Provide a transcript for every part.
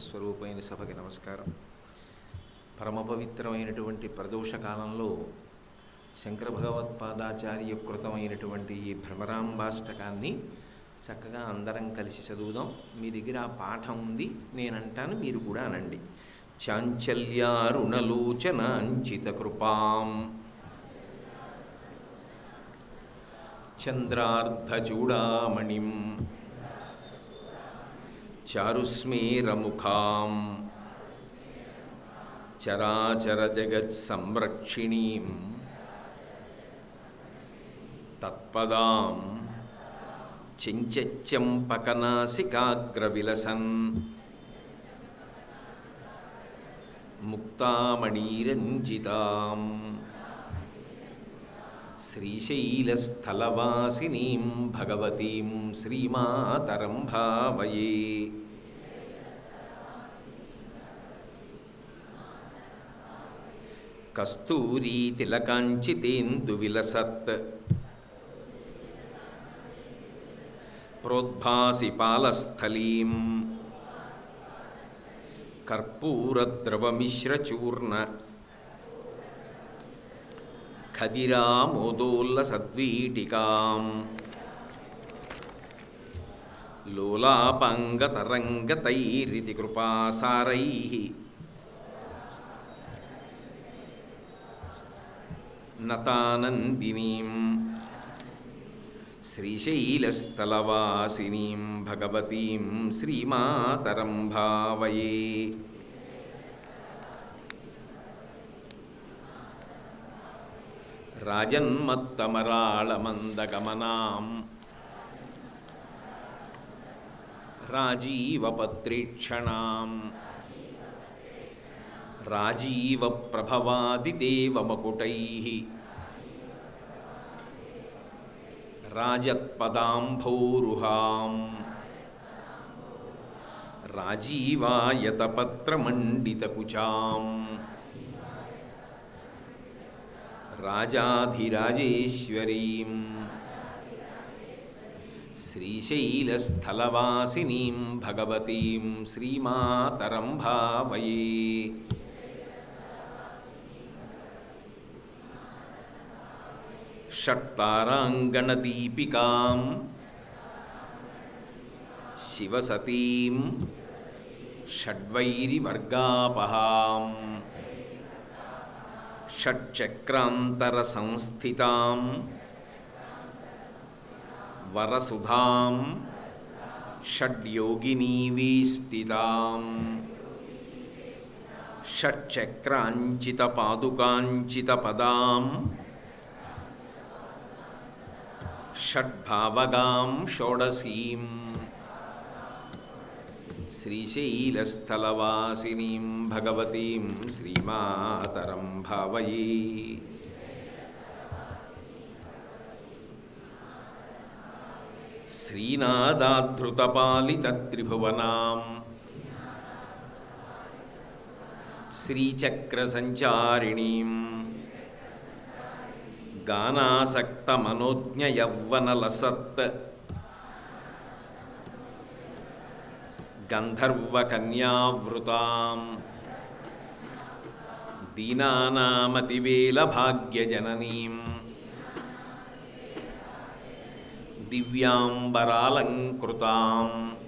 బ్రహ్మస్వరూపమైన సభకి నమస్కారం పరమ పవిత్రమైనటువంటి ప్రదోష కాలంలో శంకర భగవత్పాదాచార్య కృతమైనటువంటి ఈ భ్రమరాంబాష్టకాన్ని చక్కగా అందరం కలిసి చదువుదాం మీ దగ్గర ఆ పాఠం ఉంది నేనంటాను మీరు కూడా అనండి చాంచల్యారుణలోచనాంచిత కృపాం చంద్రార్ధచూడామణిం చారుస్మేరముఖాం చరాచరజగత్సంరక్షిణీం తత్పదాం చెంచచ్చంపకనాసికాగ్రవిలసన్ ముక్తామణీరంజితాం శ్రీశైలస్థలవాసినీం భగవతీం శ్రీమాతరం భావయే కస్తూరీతిలకాంచితేందువిలసత్ ప్రోద్భాసి పాలస్థలీం కర్పూరద్రవమిశ్రచూర్ణ ఖదిరామోదోల్లసద్వీటికాం లోలాపాంగతరంగతైరితి కృపాసారైః నతానందినీం శ్రీశైలస్థలవాసినీం భగవతీం శ్రీమాతరం భావయే రాజన్మత్తమరాళమందగమనాం రాజీవపత్రీక్షణాం రాజీవప్రభవాదిదేవమకుటైः రాజత్పదాంభోరుహాం రాజీవాయతపత్రమండితకుచాం రాజాధిరాజేశ్వరీం శ్రీశైలస్థలవాసినీం భగవతీం శ్రీమాతరం భావయే షట్తారాంగణదీపికాం శివసతీం షడ్వైరివర్గాపహాం షట్చక్రాంతరసంస్థితాం వరసుధాం షడ్యోగినీవేష్టితాం షట్చక్రాంచితపాదుకాంచితపదాం షడ్భావగాం షోడశీం శ్రీశైలస్థలవాసినీం భగవతీం శ్రీమాతరం భావయే శ్రీనాదాధృతపాలితత్రిభువనాం శ్రీచక్రసంచారిణీం గానాసక్తమనోజ్ఞయవ్వనలసత్ గంధర్వకన్యావృతాం దీనానామతివేలభాగ్యజననీం దివ్యాంబరాలంకృతాం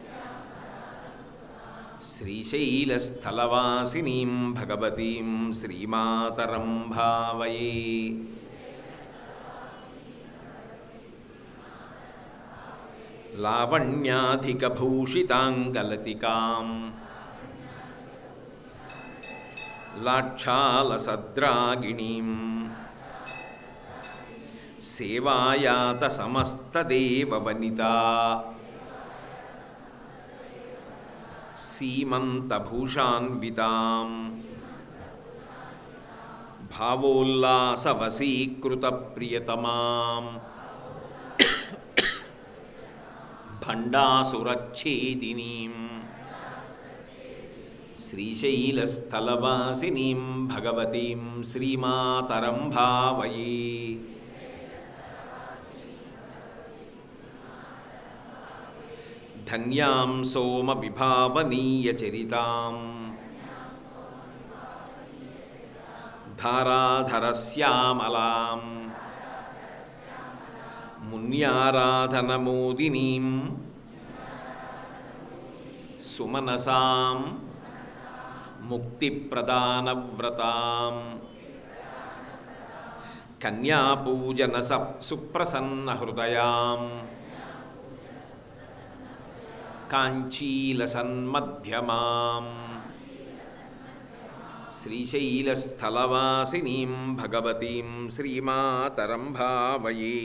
శ్రీశైలస్థలవాసినీం భగవతీం శ్రీమాతరం భావయే లావణ్యాధికభూషితాంగలతికాం లాక్షాలసద్రాగిణీం సేవాయాత సమస్తదేవవనితా సీమంతభూషాన్వితాం భావోల్లాసవసీకృతప్రియతమాం భండాసురచ్ఛేదినీం శ్రీశైలస్థలవాసినీం భగవతీం శ్రీమాతరం భావయే ధన్యాం సోమ విభావనీయ చరితాం ధారాధరశ్యామలాం మున్యారాధనమోదినీం సుమనసాం ముక్తిప్రదానవ్రతాం కన్యాపూజన స సుప్రసన్న హృదయాం కాంచీలసన్మధ్యమాం శ్రీశైలస్థలవాసినీం భగవతీం శ్రీమాతరం భావయే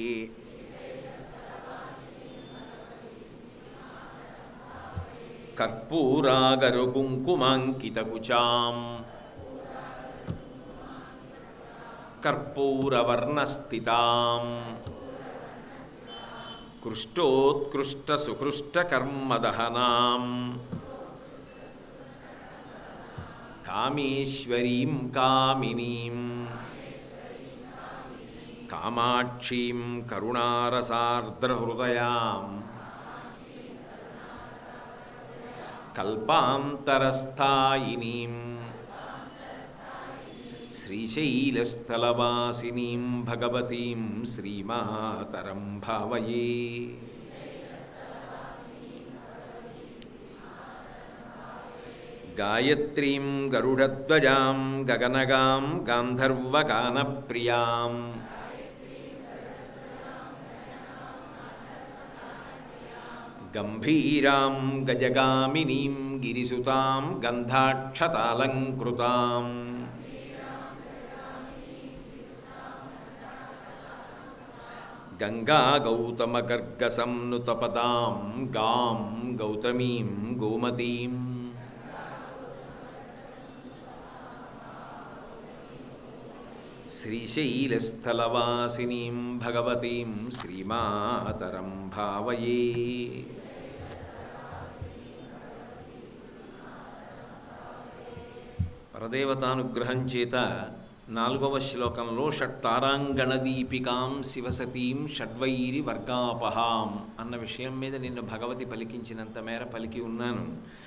కర్పూరాగరుకుంకుమాంకితకుచాం కర్పూరవర్ణస్థితాం కృష్టోత్కృష్టసుకృష్టకర్మదహనాం కామేశ్వరీం కామినీం కామాక్షీం కరుణారసార్ద్రహృదయాం కల్పాంతరస్థాయినీం శ్రీశైలస్థలవాసినీం భగవతీం శ్రీమాతరం భావయే గాయత్రీం గరుడధ్వజాం గగనగాం గాంధర్వగానప్రియాం గంభీరాం గజగామినీం గిరిసుతాం గంధాక్షతాలంకృతాం గంగా గౌతమగర్గసంనుతపదాం గాం గౌతమీం గోమతీం శ్రీశైలస్థలవాసినీం భగవతీం శ్రీమాతరం భావయే పరదేవతానుగ్రహం చేత నాలుగవ శ్లోకంలో షట్తారాంగణదీపికాం శివసతీం షడ్వైరి వర్గాపహాం అన్న విషయం మీద నిన్ను భగవతి పలికించినంత మేర పలికి ఉన్నాను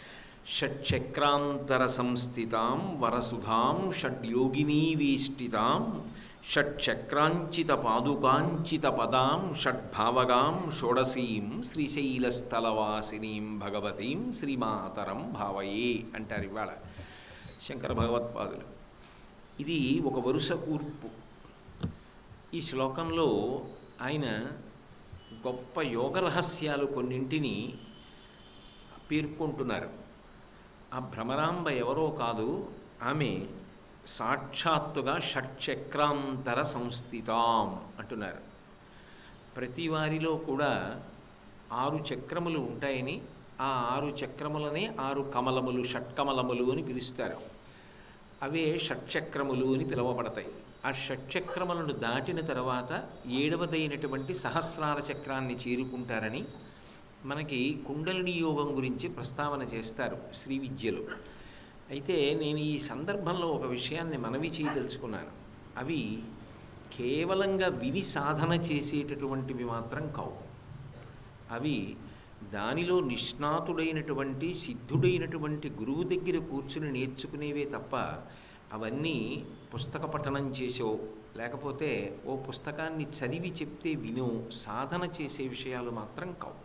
షట్చక్రాంతర సంస్థితాం వరసుధాం షడ్యోగినీవీష్టితాం షట్చక్రాంచిత పాదుకాంచిత పదాం షడ్భావగాం షోడసీం శ్రీశైలస్థలవాసినీం భగవతీం శ్రీమాతరం భావయే అంటారు ఇవాళ శంకర భగవత్పాదులు ఇది ఒక వరుస కూర్పు ఈ శ్లోకంలో ఆయన గొప్ప యోగ రహస్యాలు కొన్నింటిని పేర్కొంటున్నారు ఆ భ్రమరాంబ ఎవరో కాదు ఆమె సాక్షాత్తుగా షట్చక్రాంతర సంస్థితాం అంటున్నారు ప్రతి వారిలో కూడా ఆరు చక్రములు ఉంటాయని ఆ ఆరు చక్రములనే ఆరు కమలములు షట్కమలములు అని పిలుస్తారు అవే షట్చక్రములు అని పిలువబడతాయి ఆ షట్చక్రములను దాటిన తర్వాత ఏడవదైనటువంటి సహస్రార చక్రాన్ని చేరుకుంటారని మనకి కుండలిని యోగం గురించి ప్రస్తావన చేస్తారు శ్రీ విద్యలో అయితే నేను ఈ సందర్భంలో ఒక విషయాన్ని మనవి చేయదలుచుకున్నాను అవి కేవలంగా విని సాధన చేసేటటువంటివి మాత్రం కావు అవి దానిలో నిష్ణాతుడైనటువంటి సిద్ధుడైనటువంటి గురువు దగ్గర కూర్చుని నేర్చుకునేవే తప్ప అవన్నీ పుస్తక పఠనం చేసో లేకపోతే ఓ పుస్తకాన్ని చదివి చెప్తే వినో సాధన చేసే విషయాలు మాత్రం కావు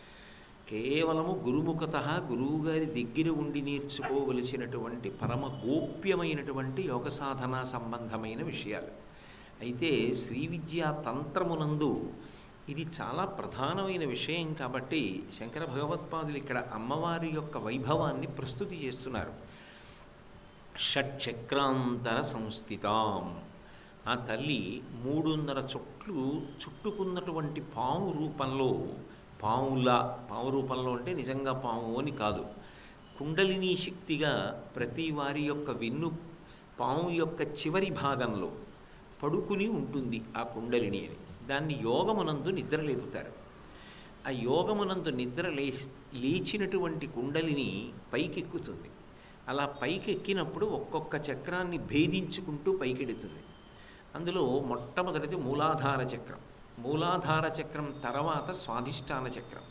కేవలము గురుముఖత గురువుగారి దగ్గర ఉండి నేర్చుకోవలసినటువంటి పరమ గోప్యమైనటువంటి యోగ సాధన సంబంధమైన విషయాలు అయితే శ్రీ విద్యా తంత్రమునందు ఇది చాలా ప్రధానమైన విషయం కాబట్టి శంకర భగవత్పాదులు ఇక్కడ అమ్మవారి యొక్క వైభవాన్ని ప్రస్తుతి చేస్తున్నారు షట్చక్రాంతర సంస్థితాం ఆ తల్లి మూడున్నర చుట్లు చుట్టుకున్నటువంటి పాము రూపంలో పాములా పాము రూపంలో అంటే నిజంగా పాము అని కాదు కుండలిని శక్తిగా ప్రతి వారి యొక్క వెన్ను పాము యొక్క చివరి భాగంలో పడుకుని ఉంటుంది ఆ కుండలిని అని దాన్ని యోగమునందు నిద్రలేపుతారు ఆ యోగమునందు నిద్ర లే లేచినటువంటి కుండలిని పైకెక్కుతుంది అలా పైకెక్కినప్పుడు ఒక్కొక్క చక్రాన్ని భేదించుకుంటూ పైకెడుతుంది అందులో మొట్టమొదటిది మూలాధార చక్రం మూలాధార చక్రం తర్వాత స్వాధిష్టాన చక్రం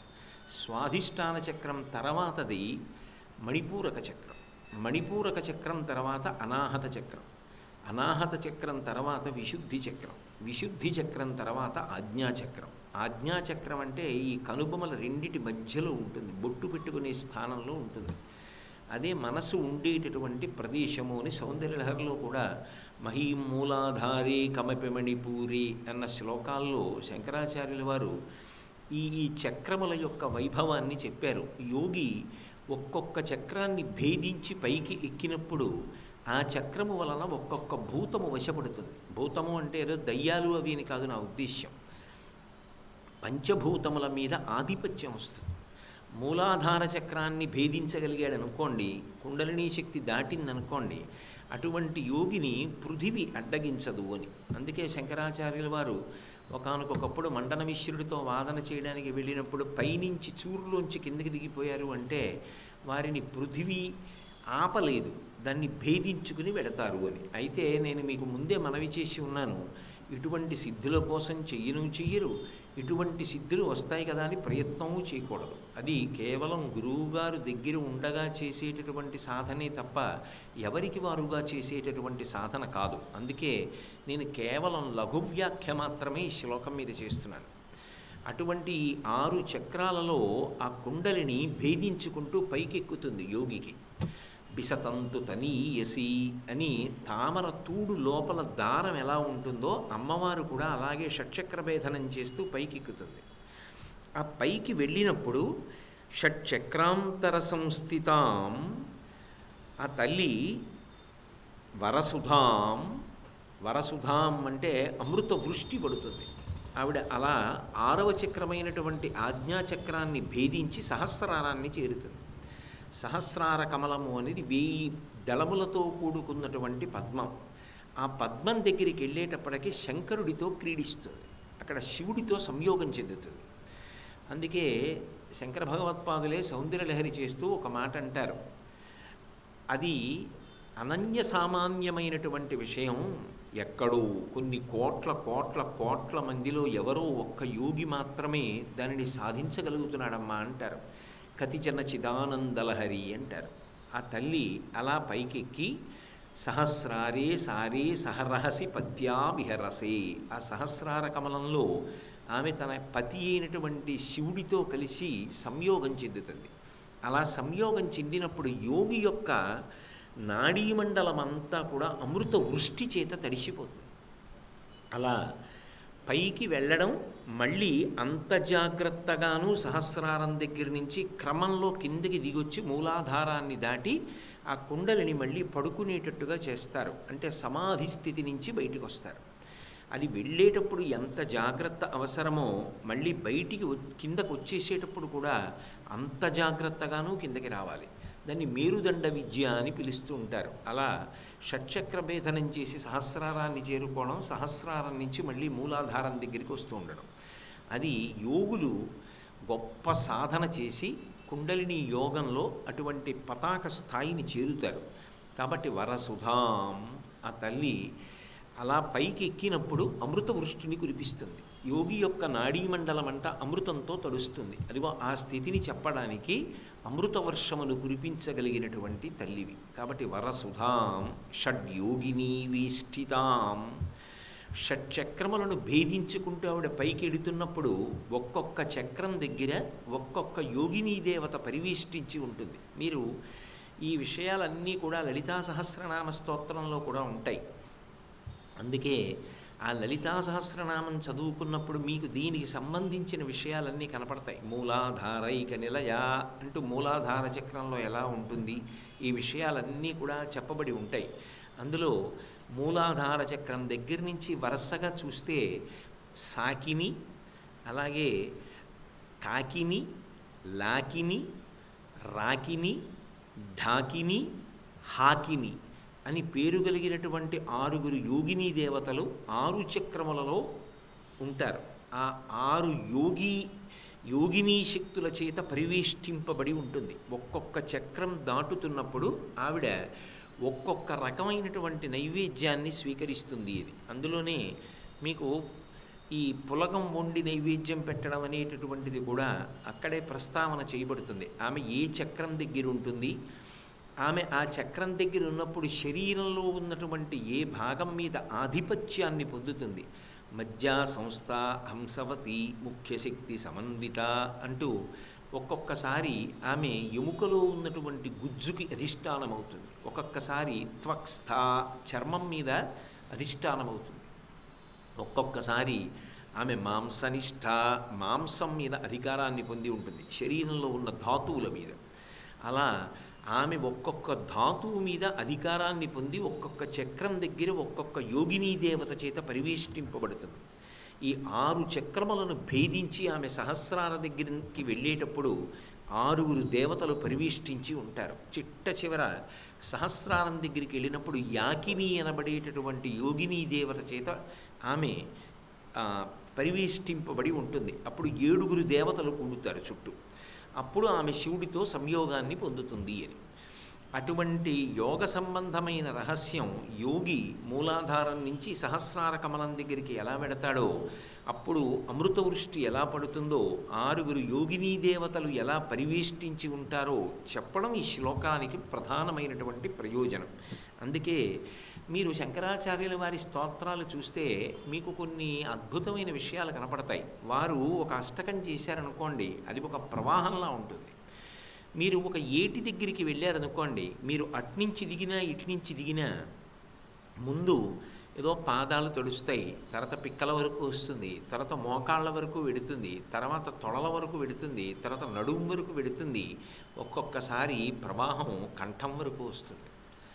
స్వాధిష్టాన చక్రం తర్వాతది మణిపూరక చక్రం మణిపూరక చక్రం తర్వాత అనాహత చక్రం అనాహత చక్రం తర్వాత విశుద్ధి చక్రం విశుద్ధి చక్రం తర్వాత ఆజ్ఞాచక్రం ఆజ్ఞాచక్రం అంటే ఈ కనుబొమల రెండిటి మధ్యలో ఉంటుంది బొట్టు పెట్టుకునే స్థానంలో ఉంటుంది అదే మనసు ఉండేటటువంటి ప్రదేశము అని సౌందర్యలహరిలో కూడా మహీం మూలాధారే కమపి మణిపూరి అన్న శ్లోకాల్లో శంకరాచార్యుల వారు ఈ ఈ చక్రముల యొక్క వైభవాన్ని చెప్పారు యోగి ఒక్కొక్క చక్రాన్ని భేదించి పైకి ఎక్కినప్పుడు ఆ చక్రము వలన ఒక్కొక్క భూతము వశపడుతుంది భూతము అంటే ఏదో దయ్యాలు అవి అని కాదు నా ఉద్దేశ్యం పంచభూతముల మీద ఆధిపత్యం వస్తుంది మూలాధార చక్రాన్ని భేదించగలిగాడు అనుకోండి కుండలినీ శక్తి దాటిందనుకోండి అటువంటి యోగిని పృథివి అడ్డగించదు అని అందుకే శంకరాచార్యుల వారు ఒకానొకప్పుడు మండన మిశ్రుడితో వాదన చేయడానికి వెళ్ళినప్పుడు పైనుంచి చూరులోంచి కిందకి దిగిపోయారు అంటే వారిని పృథివీ ఆపలేదు దాన్ని భేదించుకుని వెడతారు అని అయితే నేను మీకు ముందే మనవి చేసి ఉన్నాను ఇటువంటి సిద్ధుల కోసం చెయ్యను చెయ్యరు ఇటువంటి సిద్ధులు వస్తాయి కదా అని ప్రయత్నము చేయకూడదు అది కేవలం గురువుగారు దగ్గర ఉండగా చేసేటటువంటి సాధనే తప్ప ఎవరికి వారుగా చేసేటటువంటి సాధన కాదు అందుకే నేను కేవలం లఘువ్యాఖ్య మాత్రమే ఈ శ్లోకం మీద చేస్తున్నాను అటువంటి ఈ ఆరు చక్రాలలో ఆ కుండలిని భేదించుకుంటూ పైకెక్కుతుంది యోగికి బిసతంతు తనీయసి అని తామర తూడు లోపల దారం ఎలా ఉంటుందో అమ్మవారు కూడా అలాగే షట్చక్ర భేదనం చేస్తూ పైకెక్కుతుంది ఆ పైకి వెళ్ళినప్పుడు షట్చక్రాంతర సంస్థితాం ఆ తల్లి వరసుధాం వరసుధాం అంటే అమృత వృష్టి పడుతుంది ఆవిడ అలా ఆరవ చక్రమైనటువంటి ఆజ్ఞాచక్రాన్ని భేదించి సహస్రారాన్ని చేరుతుంది సహస్రార కమలము అనేది వెయ్యి దళములతో కూడుకున్నటువంటి పద్మం ఆ పద్మం దగ్గరికి వెళ్ళేటప్పటికి శంకరుడితో క్రీడిస్తుంది అక్కడ శివుడితో సంయోగం చెందుతుంది అందుకే శంకర భగవత్పాదులే సౌందర్యలహరి చేస్తూ ఒక మాట అంటారు అది అనన్య సామాన్యమైనటువంటి విషయం ఎక్కడో కొన్ని కోట్ల కోట్ల కోట్ల మందిలో ఎవరో ఒక్క యోగి మాత్రమే దానిని సాధించగలుగుతున్నాడమ్మా అంటారు కతిజన చిదానందలహరి అంటారు ఆ తల్లి అలా పైకెక్కి సహస్రారే సారే సహరహసి పత్యా విహరసే ఆ సహస్రార కమలంలో ఆమె తన పతి అయినటువంటి శివుడితో కలిసి సంయోగం చెందుతుంది అలా సంయోగం చెందినప్పుడు యోగి యొక్క నాడీమండలం అంతా కూడా అమృత వృష్టి చేత తడిసిపోతుంది అలా పైకి వెళ్ళడం మళ్ళీ అంత జాగ్రత్తగాను సహస్రారం దగ్గర నుంచి క్రమంలో కిందకి దిగొచ్చి మూలాధారాన్ని దాటి ఆ కుండలిని మళ్ళీ పడుకునేటట్టుగా చేస్తారు అంటే సమాధి స్థితి నుంచి బయటికి వస్తారు అది వెళ్ళేటప్పుడు ఎంత జాగ్రత్త అవసరమో మళ్ళీ బయటికి కిందకు వచ్చేసేటప్పుడు కూడా అంత జాగ్రత్తగాను కిందకి రావాలి దాన్ని మేరుదండ విద్య అని పిలుస్తూ ఉంటారు అలా షట్చక్ర భేదనం చేసి సహస్రారాన్ని చేరుకోవడం సహస్రారం నుంచి మళ్ళీ మూలాధారం దగ్గరికి వస్తూ ఉండడం అది యోగులు గొప్ప సాధన చేసి కుండలిని యోగంలో అటువంటి పతాక స్థాయిని చేరుతారు కాబట్టి వరసుధాం ఆ తల్లి అలా పైకి ఎక్కినప్పుడు అమృత వృష్టిని కురిపిస్తుంది యోగి యొక్క నాడీమండలం అంట అమృతంతో తడుస్తుంది అదిగో ఆ స్థితిని చెప్పడానికి అమృత వర్షమును కురిపించగలిగినటువంటి తల్లివి కాబట్టి వరసుధాం షడ్యోగిని వేష్టితాం షట్చక్రములను భేదించుకుంటూ ఆవిడ పైకి ఎడుతున్నప్పుడు ఒక్కొక్క చక్రం దగ్గర ఒక్కొక్క యోగినీ దేవత పరివేష్టించి ఉంటుంది మీరు ఈ విషయాలన్నీ కూడా లలితా సహస్రనామ స్తోత్రంలో కూడా ఉంటాయి అందుకే ఆ లలితా సహస్రనామం చదువుకున్నప్పుడు మీకు దీనికి సంబంధించిన విషయాలన్నీ కనపడతాయి మూలాధారైక నిలయ అంటూ మూలాధార చక్రంలో ఎలా ఉంటుంది ఈ విషయాలన్నీ కూడా చెప్పబడి ఉంటాయి అందులో మూలాధార చక్రం దగ్గర నుంచి వరుసగా చూస్తే సాకిని అలాగే కాకిని లాకిని రాకిని ఢాకిని హాకిని అని పేరు కలిగినటువంటి ఆరుగురు యోగినీ దేవతలు ఆరు చక్రములలో ఉంటారు ఆ ఆరు యోగి యోగినీ శక్తుల చేత పరివేష్టింపబడి ఉంటుంది ఒక్కొక్క చక్రం దాటుతున్నప్పుడు ఆవిడ ఒక్కొక్క రకమైనటువంటి నైవేద్యాన్ని స్వీకరిస్తుంది ఇది అందులోనే మీకు ఈ పులగం వండి నైవేద్యం పెట్టడం అనేటటువంటిది కూడా అక్కడే ప్రస్తావన చేయబడుతుంది ఆమె ఏ చక్రం దగ్గర ఉంటుంది ఆమె ఆ చక్రం దగ్గర ఉన్నప్పుడు శరీరంలో ఉన్నటువంటి ఏ భాగం మీద ఆధిపత్యాన్ని పొందుతుంది మధ్య సంస్థ హంసవతి ముఖ్యశక్తి సమన్విత అంటూ ఒక్కొక్కసారి ఆమె ఎముకలో ఉన్నటువంటి గుజ్జుకి అధిష్టానమవుతుంది ఒక్కొక్కసారి త్వక్స్థ చర్మం మీద అధిష్టానమవుతుంది ఒక్కొక్కసారి ఆమె మాంసనిష్ట మాంసం మీద అధికారాన్ని పొంది ఉంటుంది శరీరంలో ఉన్న ధాతువుల మీద అలా ఆమె ఒక్కొక్క ధాతువు మీద అధికారాన్ని పొంది ఒక్కొక్క చక్రం దగ్గర ఒక్కొక్క యోగినీ దేవత చేత పరివేష్టింపబడుతుంది ఈ ఆరు చక్రములను భేదించి ఆమె సహస్రాల దగ్గరికి వెళ్ళేటప్పుడు ఆరుగురు దేవతలు పరివేష్టించి ఉంటారు చిట్ట చివర సహస్రారం దగ్గరికి వెళ్ళినప్పుడు యాకిని అనబడేటటువంటి యోగినీ దేవత చేత ఆమె ఆ, పరివేష్టింపబడి ఉంటుంది అప్పుడు ఏడుగురు దేవతలు కూడుతారు చుట్టూ అప్పుడు ఆమె శివుడితో సంయోగాన్ని పొందుతుంది అని అటువంటి యోగ సంబంధమైన రహస్యం యోగి మూలాధారం నుంచి సహస్రార కమలం దగ్గరికి ఎలా వెడతాడో అప్పుడు అమృత వృష్టి ఎలా పడుతుందో ఆరుగురు యోగినీ దేవతలు ఎలా పరివేష్టించి ఉంటారో చెప్పడం ఈ శ్లోకానికి ప్రధానమైనటువంటి ప్రయోజనం అందుకే మీరు శంకరాచార్యుల వారి స్తోత్రాలు చూస్తే మీకు కొన్ని అద్భుతమైన విషయాలు కనపడతాయి వారు ఒక అష్టకం చేశారనుకోండి అది ఒక ప్రవాహంలా ఉంటుంది మీరు ఒక ఏటి దగ్గరికి వెళ్ళారనుకోండి మీరు అట్నుంచి దిగినా ఇట్నుంచి దిగినా ముందు ఏదో పాదాలు తడుస్తాయి తర్వాత పిక్కల వరకు వస్తుంది తర్వాత మోకాళ్ళ వరకు వెడుతుంది తర్వాత తొడల వరకు వెడుతుంది తర్వాత నడుము వరకు వెడుతుంది ఒక్కొక్కసారి ప్రవాహం కంఠం వరకు వస్తుంది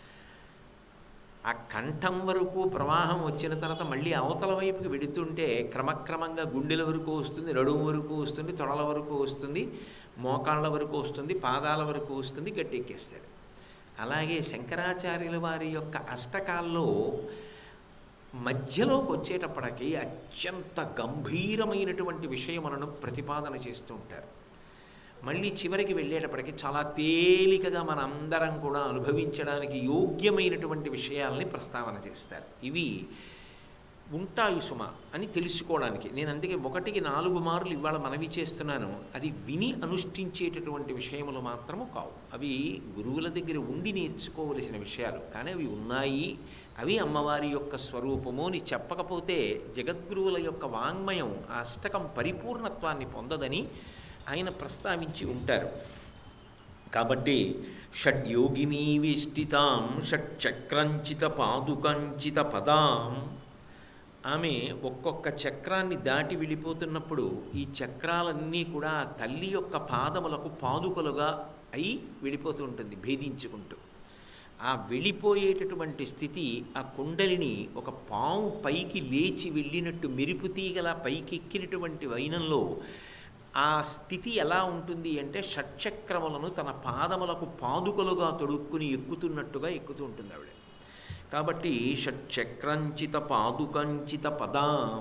ఆ కంఠం వరకు ప్రవాహం వచ్చిన తర్వాత మళ్ళీ అవతల వైపుకి వెడుతుంటే క్రమక్రమంగా గుండెల వరకు వస్తుంది నడుము వరకు వస్తుంది తొడల వరకు వస్తుంది మోకాళ్ళ వరకు వస్తుంది పాదాల వరకు వస్తుంది గట్టెక్కేస్తాడు అలాగే శంకరాచార్యుల వారి యొక్క అష్టకాల్లో మధ్యలోకి వచ్చేటప్పటికి అత్యంత గంభీరమైనటువంటి విషయములను ప్రతిపాదన చేస్తూ ఉంటారు మళ్ళీ చివరికి వెళ్ళేటప్పటికి చాలా తేలికగా మనందరం కూడా అనుభవించడానికి యోగ్యమైనటువంటి విషయాల్ని ప్రస్తావన చేస్తారు ఇవి ఉంటాయి సుమ అని తెలుసుకోవడానికి నేను అందుకే ఒకటికి నాలుగు మార్లు ఇవాళ మనవి చేస్తున్నాను అది విని అనుష్ఠించేటటువంటి విషయములు మాత్రము కావు అవి గురువుల దగ్గర ఉండి నేర్చుకోవలసిన విషయాలు కానీ అవి ఉన్నాయి అవి అమ్మవారి యొక్క స్వరూపము అని చెప్పకపోతే జగద్గురువుల యొక్క వాంగ్మయం ఆ అష్టకం పరిపూర్ణత్వాన్ని పొందదని ఆయన ప్రస్తావించి ఉంటారు కాబట్టి షడ్యోగినీ వేష్టితాం షట్చక్రంచిత పాదుకంచిత పదాం ఆమె ఒక్కొక్క చక్రాన్ని దాటి వెళ్ళిపోతున్నప్పుడు ఈ చక్రాలన్నీ కూడా ఆ తల్లి యొక్క పాదములకు పాదుకలుగా అయి వెళ్ళిపోతూ ఉంటుంది భేదించుకుంటూ ఆ వెళ్ళిపోయేటటువంటి స్థితి ఆ కుండలిని ఒక పాము పైకి లేచి వెళ్ళినట్టు మెరుపు తీగల పైకి ఎక్కినటువంటి వైనంలో ఆ స్థితి ఎలా ఉంటుంది అంటే షట్చక్రములను తన పాదములకు పాదుకలుగా తొడుక్కుని ఎక్కుతున్నట్టుగా ఎక్కుతూ ఉంటుంది ఆవిడ కాబట్టి షట్చక్రంచిత పాదుకంచిత పదాం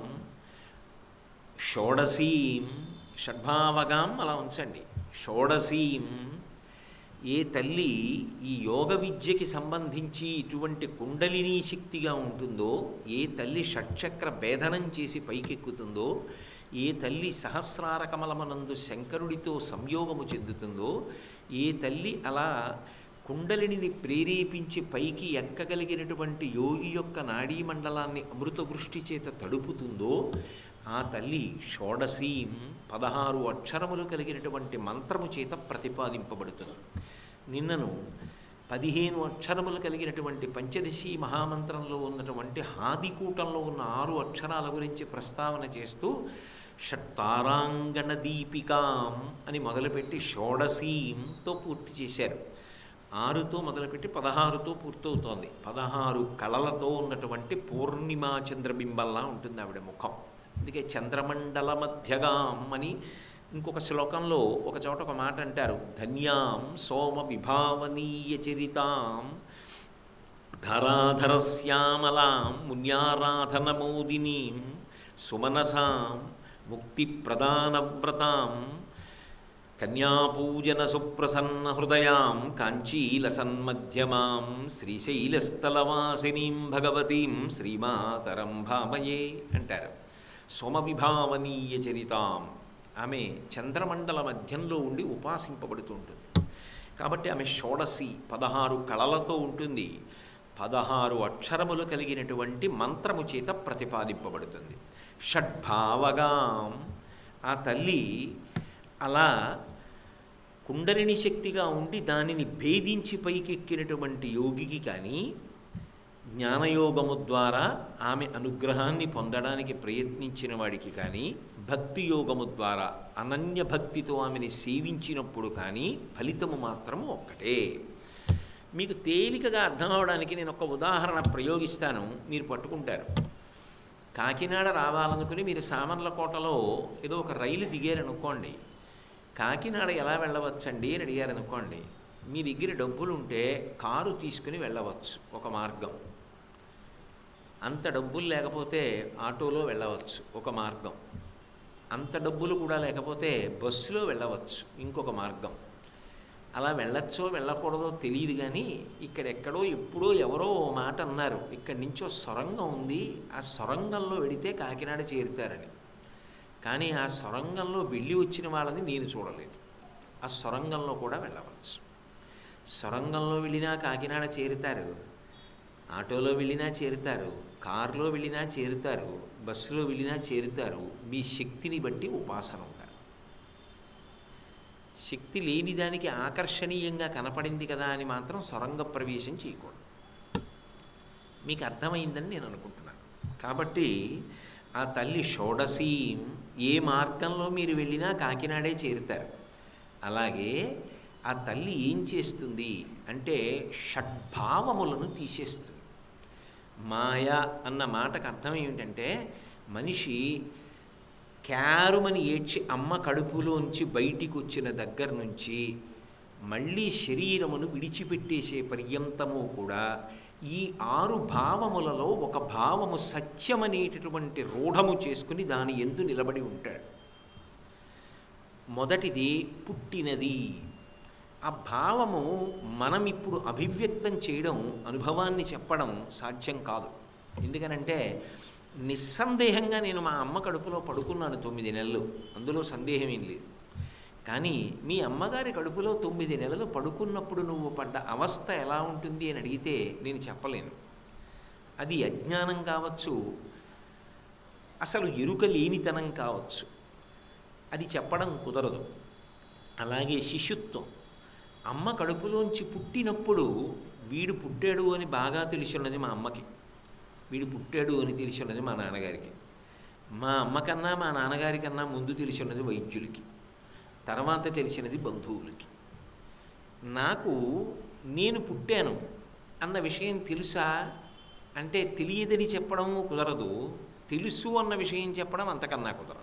షోడసీం షడ్భావగాం అలా ఉంచండి షోడసీం ఏ తల్లి ఈ యోగ విద్యకి సంబంధించి ఇటువంటి కుండలిని శక్తిగా ఉంటుందో ఏ తల్లి షట్చక్ర భేదనం చేసి పైకెక్కుతుందో ఏ తల్లి సహస్రార కమలమనందు శంకరుడితో సంయోగము చెందుతుందో ఏ తల్లి అలా కుండలిని ప్రేరేపించి పైకి ఎక్కగలిగినటువంటి యోగి యొక్క నాడీ మండలాన్ని అమృత వృష్టి చేత తడుపుతుందో ఆ తల్లి షోడసీం పదహారు అక్షరములు కలిగినటువంటి మంత్రము చేత ప్రతిపాదింపబడుతుంది నిన్నను పదిహేను అక్షరములు కలిగినటువంటి పంచదశి మహామంత్రంలో ఉన్నటువంటి హాదికూటంలో ఉన్న ఆరు అక్షరాల గురించి ప్రస్తావన చేస్తూ షట్తారాంగణ దీపికాం అని మొదలుపెట్టి షోడసీంతో పూర్తి చేశారు ఆరుతో మొదలుపెట్టి పదహారుతో పూర్తవుతోంది పదహారు కళలతో ఉన్నటువంటి పూర్ణిమా చంద్రబింబల్లా ఉంటుంది ఆవిడ ముఖం అందుకే చంద్రమండల మధ్యగాం అని ఇంకొక శ్లోకంలో ఒక చోట ఒక మాట అంటారు ధన్యాం సోమ విభావనీయ చరితాం ధరాధరశ్యామలాం మున్యారాధనమోదినీం సుమనసాం ముక్తిప్రదానవ్రతాం కన్యాపూజన సుప్రసన్న హృదయాం కాంచీలసన్మధ్యమాం శ్రీశైలస్థలవాసినీం భగవతీం శ్రీమాతరం భామయే అంటారు సోమవిభావనీయ చరితాం ఆమె చంద్రమండల మధ్యంలో ఉండి ఉపాసింపబడుతూ ఉంటుంది కాబట్టి ఆమె షోడసి పదహారు కళలతో ఉంటుంది పదహారు అక్షరములు కలిగినటువంటి మంత్రము చేత ప్రతిపాదింపబడుతుంది షడ్భావగాం ఆ తల్లి అలా కుండలిని శక్తిగా ఉండి దానిని భేదించి పైకెక్కినటువంటి యోగికి కానీ జ్ఞానయోగము ద్వారా ఆమె అనుగ్రహాన్ని పొందడానికి ప్రయత్నించిన వాడికి కానీ భక్తి యోగము ద్వారా అనన్య భక్తితో ఆమెని సేవించినప్పుడు కానీ ఫలితము మాత్రము ఒక్కటే మీకు తేలికగా అర్థం అవడానికి నేను ఒక ఉదాహరణ ప్రయోగిస్తాను మీరు పట్టుకుంటారు కాకినాడ రావాలనుకుని మీరు సామర్లకోటలో ఏదో ఒక రైలు దిగారనుకోండి కాకినాడ ఎలా వెళ్ళవచ్చండి అని అడిగారనుకోండి మీ దగ్గర డబ్బులు ఉంటే కారు తీసుకుని వెళ్ళవచ్చు ఒక మార్గం అంత డబ్బులు లేకపోతే ఆటోలో వెళ్ళవచ్చు ఒక మార్గం అంత డబ్బులు కూడా లేకపోతే బస్సులో వెళ్ళవచ్చు ఇంకొక మార్గం అలా వెళ్ళొచ్చో వెళ్ళకూడదో తెలియదు కానీ ఇక్కడెక్కడో ఎప్పుడో ఎవరో ఓ మాట అన్నారు ఇక్కడి నుంచో సొరంగం ఉంది ఆ సొరంగంలో వెడితే కాకినాడ చేరుతారని కానీ ఆ సొరంగంలో వెళ్ళి వచ్చిన వాళ్ళని నేను చూడలేదు ఆ సొరంగంలో కూడా వెళ్ళవచ్చు సొరంగంలో వెళ్ళినా కాకినాడ చేరుతారు ఆటోలో వెళ్ళినా చేరుతారు కారులో వెళ్ళినా చేరుతారు బస్సులో వెళ్ళినా చేరుతారు మీ శక్తిని బట్టి ఉపాసన ఉండాలి శక్తి లేని దానికి ఆకర్షణీయంగా కనపడింది కదా అని మాత్రం సొరంగ ప్రవేశం చేయకూడదు మీకు అర్థమైందని నేను అనుకుంటున్నాను కాబట్టి ఆ తల్లి షోడశీ ఏ మార్గంలో మీరు వెళ్ళినా కాకినాడే చేరుతారు అలాగే ఆ తల్లి ఏం చేస్తుంది అంటే షడ్భావములను తీసేస్తుంది మాయ అన్న మాటకు అర్థం ఏమిటంటే మనిషి క్యారుమని ఏడ్చి అమ్మ కడుపులోంచి బయటికి వచ్చిన దగ్గర నుంచి మళ్ళీ శరీరమును విడిచిపెట్టేసే పర్యంతము కూడా ఈ ఆరు భావములలో ఒక భావము సత్యమనేటటువంటి రూఢము చేసుకుని దాని ఎందు నిలబడి ఉంటాడు మొదటిది పుట్టినది ఆ భావము మనం ఇప్పుడు అభివ్యక్తం చేయడం అనుభవాన్ని చెప్పడం సాధ్యం కాదు ఎందుకనంటే నిస్సందేహంగా నేను మా అమ్మ కడుపులో పడుకున్నాను తొమ్మిది నెలలు అందులో సందేహం ఏం లేదు కానీ మీ అమ్మగారి కడుపులో తొమ్మిది నెలలు పడుకున్నప్పుడు నువ్వు పడ్డ అవస్థ ఎలా ఉంటుంది అని అడిగితే నేను చెప్పలేను అది అజ్ఞానం కావచ్చు అసలు ఎరుక లేనితనం కావచ్చు అది చెప్పడం కుదరదు అలాగే శిశుత్వం అమ్మ కడుపులోంచి పుట్టినప్పుడు వీడు పుట్టాడు అని బాగా తెలిసిన్నది మా అమ్మకి వీడు పుట్టాడు అని తెలిసిన్నది మా నాన్నగారికి మా అమ్మకన్నా మా నాన్నగారి కన్నా ముందు తెలిసిన్నది వైద్యులకి తర్వాత తెలిసినది బంధువులకి నాకు నేను పుట్టాను అన్న విషయం తెలుసా అంటే తెలియదని చెప్పడం కుదరదు తెలుసు అన్న విషయం చెప్పడం అంతకన్నా కుదరదు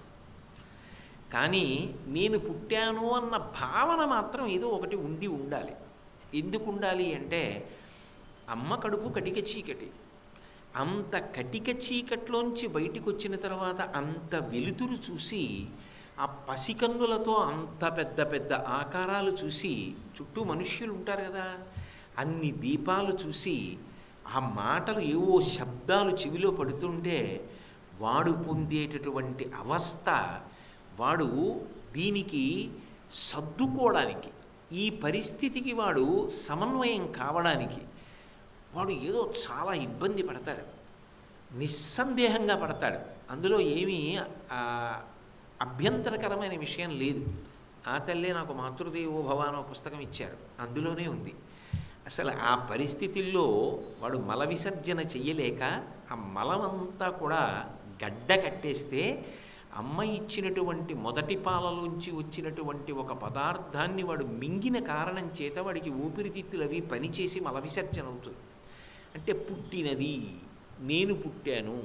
కానీ నేను పుట్టాను అన్న భావన మాత్రం ఏదో ఒకటి ఉండి ఉండాలి ఎందుకు ఉండాలి అంటే అమ్మ కడుపు కటిక చీకటి అంత కటిక చీకట్లోంచి బయటికి వచ్చిన తర్వాత అంత వెలుతురు చూసి ఆ పసికన్నులతో అంత పెద్ద పెద్ద ఆకారాలు చూసి చుట్టూ మనుష్యులు ఉంటారు కదా అన్ని దీపాలు చూసి ఆ మాటలు ఏవో శబ్దాలు చెవిలో పడుతుంటే వాడు పొందేటటువంటి అవస్థ వాడు దీనికి సర్దుకోవడానికి ఈ పరిస్థితికి వాడు సమన్వయం కావడానికి వాడు ఏదో చాలా ఇబ్బంది పడతాడు నిస్సందేహంగా పడతాడు అందులో ఏమీ ఆ, అభ్యంతరకరమైన విషయం లేదు ఆ తల్లే నాకు మాతృదేవో భవ అనే ఒక పుస్తకం ఇచ్చారు అందులోనే ఉంది అసలు ఆ పరిస్థితుల్లో వాడు మల విసర్జన చెయ్యలేక ఆ మలమంతా కూడా గడ్డ కట్టేస్తే అమ్మ ఇచ్చినటువంటి మొదటి పాలలోంచి వచ్చినటువంటి ఒక పదార్థాన్ని వాడు మింగిన కారణం చేత వాడికి ఊపిరితిత్తులు అవి పనిచేసి మల విసర్జన అవుతుంది అంటే పుట్టినది నేను పుట్టాను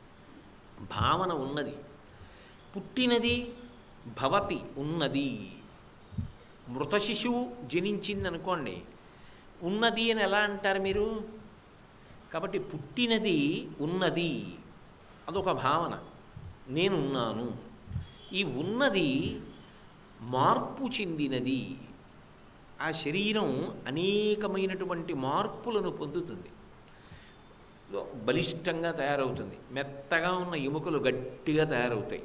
భావన ఉన్నది పుట్టినది భవతి ఉన్నది మృత శిశువు జనించిందనుకోండి ఉన్నది అని ఎలా అంటారు మీరు కాబట్టి పుట్టినది ఉన్నది అదొక భావన నేనున్నాను ఈ ఉన్నది మార్పు చెందినది ఆ శరీరం అనేకమైనటువంటి మార్పులను పొందుతుంది బలిష్టంగా తయారవుతుంది మెత్తగా ఉన్న ఎముకలు గట్టిగా తయారవుతాయి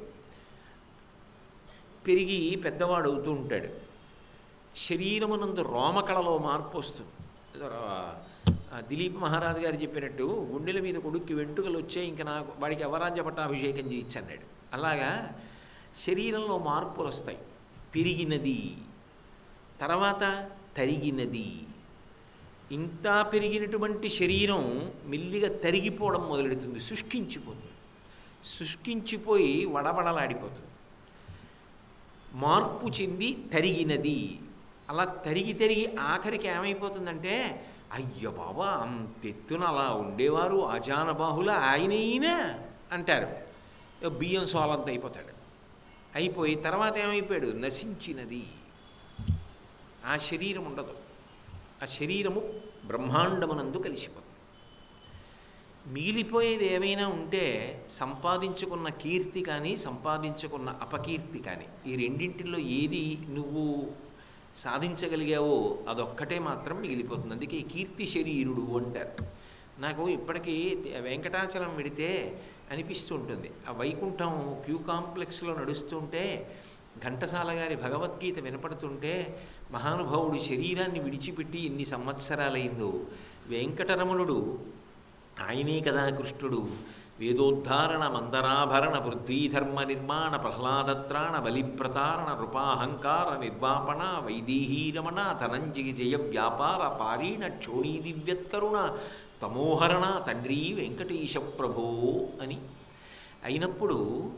పెరిగి పెద్దవాడు అవుతూ ఉంటాడు శరీరమునందు రోమకళలో మార్పు వస్తుంది ఏదో రా- ఆ దిలీప్ మహారాజు గారు చెప్పినట్టు గుండెల మీద కొడుక్కి వెంట్రుకలు వచ్చాయి ఇంకా నాకు వాడికి అవరాజ్య పట్టాభిషేకం చేయొచ్చు అన్నాడు అలాగా శరీరంలో మార్పులు వస్తాయి పెరిగినది తర్వాత తరిగినది ఇంత పెరిగినటువంటి శరీరం మెల్లిగా తరిగిపోవడం మొదలెడుతుంది శుష్కించిపోతుంది శుష్కించిపోయి వడవడలాడిపోతుంది మార్పు చెంది తరిగినది అలా తరిగి తరిగి ఆఖరికి ఏమైపోతుందంటే అయ్య బాబా అంతెత్తున అలా ఉండేవారు అజానబాహుల ఆయనైనా అంటారు ఇక బియ్యం సోలంత అయిపోతాడు అయిపోయి తర్వాత ఏమైపోయాడు నశించినది ఆ శరీరం ఉండదు ఆ శరీరము బ్రహ్మాండమునందు కలిసిపోతుంది మిగిలిపోయేది ఏమైనా ఉంటే సంపాదించుకున్న కీర్తి కానీ సంపాదించుకున్న అపకీర్తి కానీ ఈ రెండింటిలో ఏది నువ్వు సాధించగలిగావో అదొక్కటే మాత్రం మిగిలిపోతుంది అందుకే కీర్తి శరీరుడు అంటారు నాకు ఇప్పటికీ వెంకటాచలం వెడితే అనిపిస్తూ ఉంటుంది ఆ వైకుంఠం క్యూ కాంప్లెక్స్లో నడుస్తుంటే ఘంటసాల గారి భగవద్గీత వినపడుతుంటే మహానుభావుడు శరీరాన్ని విడిచిపెట్టి ఎన్ని సంవత్సరాలైందో వెంకటరమణుడు ఆయనే కదా కృష్ణుడు వేదోద్ధారణ మందరాభరణ పృథ్వీధర్మ నిర్మాణ ప్రహ్లాదత్రాణ బలిప్రతారణ నృపాహంకార నిర్వాపణ వైదేహీరమణ ధనంజయ జయ వ్యాపార పారీణ క్షోణీ దివ్యత్కరుణ తమోహరణ తండ్రి వెంకటేశ ప్రభో అని అయినప్పుడు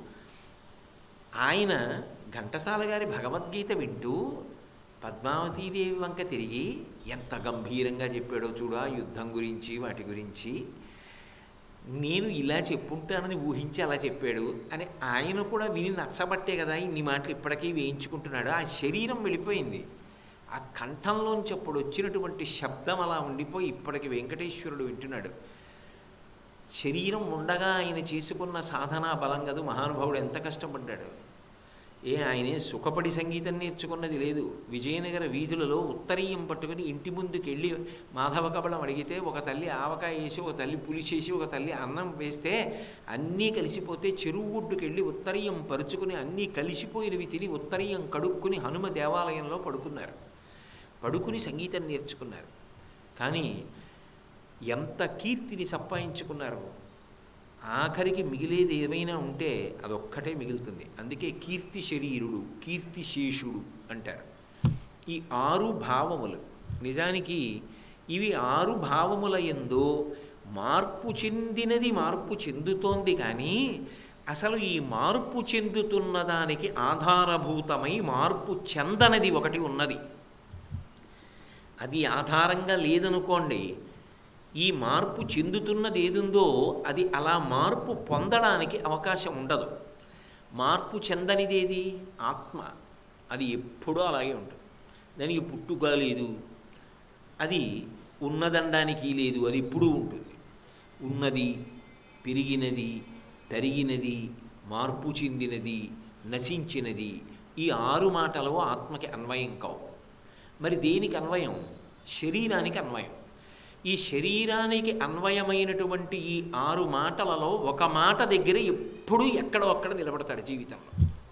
ఆయన ఘంటసాల గారి భగవద్గీత వింటూ పద్మావతీదేవి వంక తిరిగి ఎంత గంభీరంగా చెప్పాడో చూడు ఆ యుద్ధం గురించి వాటి గురించి నేను ఇలా చెప్పుంటానని ఊహించి అలా చెప్పాడు అని ఆయన కూడా విని నచ్చబట్టే కదా ఇన్ని మాటలు ఇప్పటికీ వేయించుకుంటున్నాడు ఆ శరీరం వెళ్ళిపోయింది ఆ కంఠంలోంచి అప్పుడు వచ్చినటువంటి శబ్దం అలా ఉండిపోయి ఇప్పటికి వెంకటేశ్వరుడు వింటున్నాడు శరీరం ఉండగా ఆయన చేసుకున్న సాధనా బలం కదూ మహానుభావుడు ఎంత కష్టపడ్డాడు ఏ ఆయనే సుఖపడి సంగీతం నేర్చుకున్నది లేదు విజయనగర వీధులలో ఉత్తరీయం పట్టుకుని ఇంటి ముందుకు వెళ్ళి మాధవ కబళం అడిగితే ఒక తల్లి ఆవకాయ వేసి ఒక తల్లి పులిచేసి ఒక తల్లి అన్నం వేస్తే అన్నీ కలిసిపోతే చెరువు ఒడ్డుకు వెళ్ళి ఉత్తరీయం పరుచుకుని అన్నీ కలిసిపోయినవి తిని ఉత్తరీయం కడుక్కుని హనుమ దేవాలయంలో పడుకున్నారు పడుకుని సంగీతం నేర్చుకున్నారు కానీ ఎంత కీర్తిని సంపాదించుకున్నారు ఆఖరికి మిగిలేది ఏమైనా ఉంటే అదొక్కటే మిగులుతుంది అందుకే కీర్తి శరీరుడు కీర్తి శేషుడు అంటారు ఈ ఆరు భావములు నిజానికి ఇవి ఆరు భావముల ఎందు మార్పు చెందినది మార్పు చెందుతోంది కానీ అసలు ఈ మార్పు చెందుతున్న దానికి ఆధారభూతమై మార్పు చెందనది ఒకటి ఉన్నది అది ఆధారంగా లేదనుకోండి ఈ మార్పు చెందుతున్నది ఏదుందో అది అలా మార్పు పొందడానికి అవకాశం ఉండదు మార్పు చెందనిదేది ఆత్మ అది ఎప్పుడూ అలాగే ఉంటుంది దానికి పుట్టుక లేదు అది ఉన్నదనడానికి లేదు అది ఎప్పుడూ ఉంటుంది ఉన్నది పెరిగినది తరిగినది మార్పు చెందినది నశించినది ఈ ఆరు మాటలు ఆత్మకి అన్వయం కావు మరి దేనికి అన్వయం శరీరానికి అన్వయం ఈ శరీరానికి అన్వయమైనటువంటి ఈ ఆరు మాటలలో ఒక మాట దగ్గర ఎప్పుడూ ఎక్కడో అక్కడ నిలబడతాడు జీవితంలో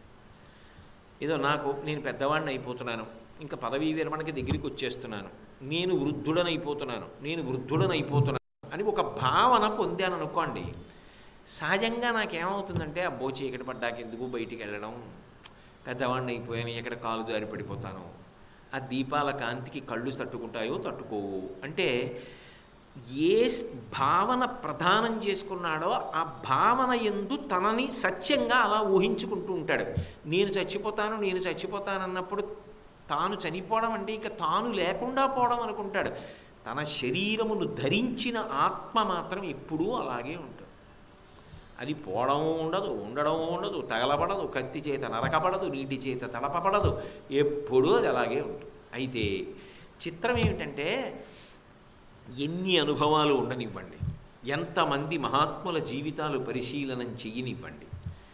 ఏదో నాకు నేను పెద్దవాడిని అయిపోతున్నాను ఇంకా పదవీ విరమణకి దగ్గరికి వచ్చేస్తున్నాను నేను వృద్ధుడనైపోతున్నాను నేను వృద్ధుడనైపోతున్నాను అని ఒక భావన పొందాను అనుకోండి సహజంగా నాకేమవుతుందంటే అబ్బో చీకటి పడ్డాక ఎందుకు బయటికి వెళ్ళడం పెద్దవాడిని అయిపోయాను ఎక్కడ కాలు దారి పడిపోతాను ఆ దీపాల కాంతికి కళ్ళు తట్టుకుంటాయో తట్టుకోవు అంటే ఏ స్- భావన ప్రధానం చేసుకున్నాడో ఆ భావన ఎందు తనని సత్యంగా అలా ఊహించుకుంటూ ఉంటాడు నేను చచ్చిపోతాను నేను చచ్చిపోతాను అన్నప్పుడు తాను చనిపోవడం అంటే ఇక తాను లేకుండా పోవడం అనుకుంటాడు తన శరీరమును ధరించిన ఆత్మ మాత్రం ఎప్పుడూ అలాగే ఉంటుంది అది పోవడం ఉండదు ఉండడం ఉండదు తగలబడదు కత్తి చేత నరకబడదు నీటి చేత తడపబడదు ఎప్పుడూ అది అలాగే ఉంటుంది అయితే చిత్రం ఏమిటంటే ఎన్ని అనుభవాలు ఉండనివ్వండి ఎంతమంది మహాత్ముల జీవితాలు పరిశీలనం చెయ్యనివ్వండి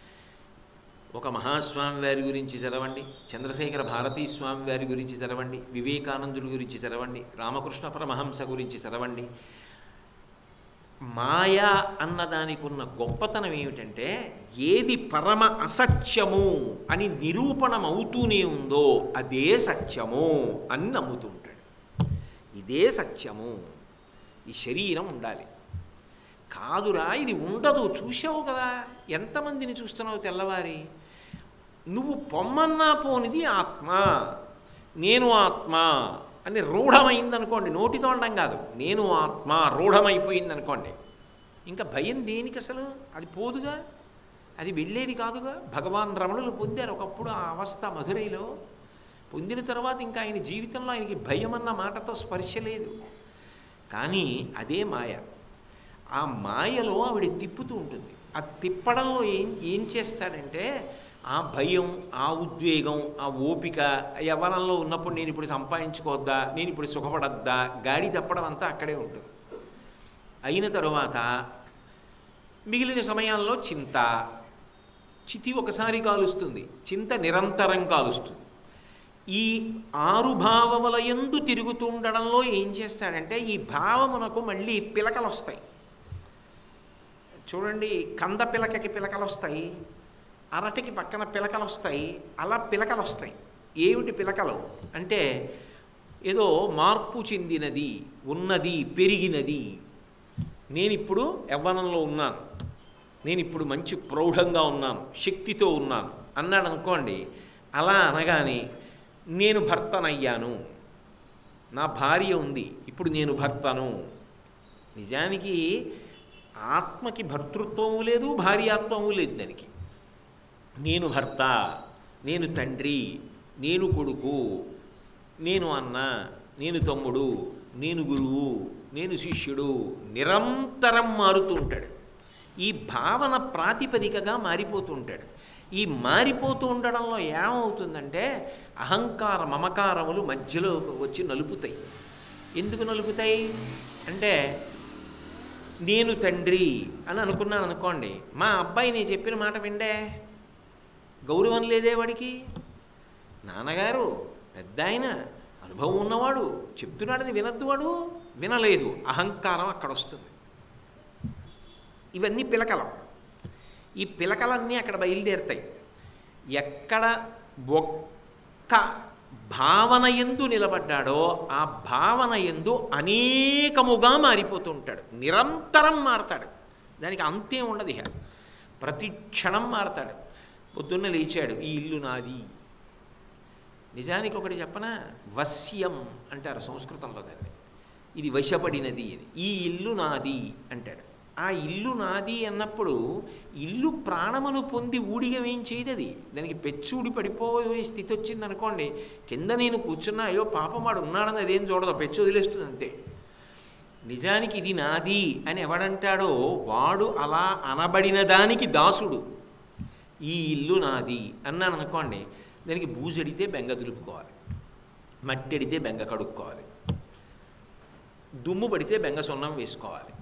ఒక మహాస్వామి వారి గురించి చదవండి చంద్రశేఖర భారతీ స్వామి వారి గురించి చదవండి వివేకానందుడి గురించి చదవండి రామకృష్ణ పరమహంస గురించి చదవండి మాయ అన్నదానికి ఉన్న గొప్పతనం ఏమిటంటే ఏది పరమ అసత్యము అని నిరూపణం అవుతూనే ఉందో అదే సత్యము అని నమ్ముతుంటాడు ఇదే సత్యము ఈ శరీరం ఉండాలి కాదురా ఇది ఉండదు చూసావు కదా ఎంతమందిని చూస్తున్నావు తెల్లవారి నువ్వు పొమ్మన్నా పోనిది ఆత్మ నేను ఆత్మ అని రూఢమైంది అనుకోండి నోటితో అనడం కాదు నేను ఆత్మ రూఢమైపోయింది అనుకోండి ఇంకా భయం దేనికి అసలు అది పోదుగా అది వెళ్ళేది కాదుగా భగవాన్ రమణులు పొందారు ఒకప్పుడు ఆ అవస్థ మధురైలో పొందిన తర్వాత ఇంకా ఆయన జీవితంలో ఆయనకి భయం అన్న మాటతో స్పర్శ లేదు కానీ అదే మాయ ఆ మాయలో ఆవిడ తిప్పుతూ ఉంటుంది ఆ తిప్పడంలో ఏం ఏం చేస్తాడంటే ఆ భయం ఆ ఉద్వేగం ఆ ఓపిక యవ్వనంలో ఉన్నప్పుడు నేను ఇప్పుడు సంపాదించుకోవద్దా నేను ఇప్పుడు సుఖపడద్దా గాడి తప్పడం అంతా అక్కడే ఉంటుంది అయిన తరువాత మిగిలిన సమయాల్లో చింత చితి ఒకసారి కాలుస్తుంది చింత నిరంతరం కాలుస్తుంది ఈ ఆరు భావముల ఎందు తిరుగుతుండడంలో ఏం చేస్తాడంటే ఈ భావమునకు మళ్ళీ పిలకలు వస్తాయి చూడండి కంద పిలకకి పిలకలు వస్తాయి అరటికి పక్కన పిలకలు వస్తాయి అలా పిలకలు వస్తాయి ఏమిటి పిలకలు అంటే ఏదో మార్పు చెందినది ఉన్నది పెరిగినది నేను ఇప్పుడు యవ్వనంలో ఉన్నాను నేను ఇప్పుడు మంచి ప్రౌఢంగా ఉన్నాను శక్తితో ఉన్నాను అన్నాడు అనుకోండి అలా అనగానే నేను భర్తనయ్యాను నా భార్య ఉంది ఇప్పుడు నేను భర్తను నిజానికి ఆత్మకి భర్తృత్వము లేదు భార్యాత్వము లేదు దానికి నేను భర్త నేను తండ్రి నేను కొడుకు నేను అన్న నేను తమ్ముడు నేను గురువు నేను శిష్యుడు నిరంతరం మారుతూ ఉంటాడు ఈ భావన ప్రాతిపదికగా మారిపోతూ ఉంటాడు ఈ మారిపోతూ ఉండడంలో ఏమవుతుందంటే అహంకార మమకారములు మధ్యలో వచ్చి నలుపుతాయి ఎందుకు నలుపుతాయి అంటే నేను తండ్రి అని అనుకున్నాను అనుకోండి మా అబ్బాయి నేను చెప్పిన మాట విండే గౌరవం లేదే వాడికి నాన్నగారు పెద్ద ఆయన అనుభవం ఉన్నవాడు చెప్తున్నాడని వినద్దు వాడు వినలేదు అహంకారం అక్కడ వస్తుంది ఇవన్నీ పిలకలం ఈ పిలకలన్నీ అక్కడ బయలుదేరుతాయి ఎక్కడ ఒక్క భావన ఎందు నిలబడ్డాడో ఆ భావన ఎందు అనేకముగా మారిపోతూ ఉంటాడు నిరంతరం మారతాడు దానికి అంతే ఉండదు ఇహ ప్రతి క్షణం మారతాడు పొద్దున్న లేచాడు ఈ ఇల్లు నాది నిజానికి ఒకటి చెప్పనా వశ్యం అంటారు సంస్కృతంలో దాన్ని ఇది వశపడినది అని ఈ ఇల్లు నాది అంటాడు ఆ ఇల్లు నాది అన్నప్పుడు ఇల్లు ప్రాణమును పొంది ఊడిగం ఏం చేయదు అది దానికి పెచ్చూడి పడిపోయే స్థితి వచ్చింది అనుకోండి కింద నేను కూర్చున్నా అయ్యో పాపం వాడు ఉన్నాడని అదేం చూడదు పెచ్చు వదిలేస్తుంది అంతే నిజానికి ఇది నాది అని ఎవడంటాడో వాడు అలా అనబడిన దానికి దాసుడు ఈ ఇల్లు నాది అన్నాను అనుకోండి దానికి బూజడితే బెంగ దులుపుకోవాలి మట్టి అడితే బెంగ కడుక్కోవాలి దుమ్ము పడితే బెంగ సున్నం వేసుకోవాలి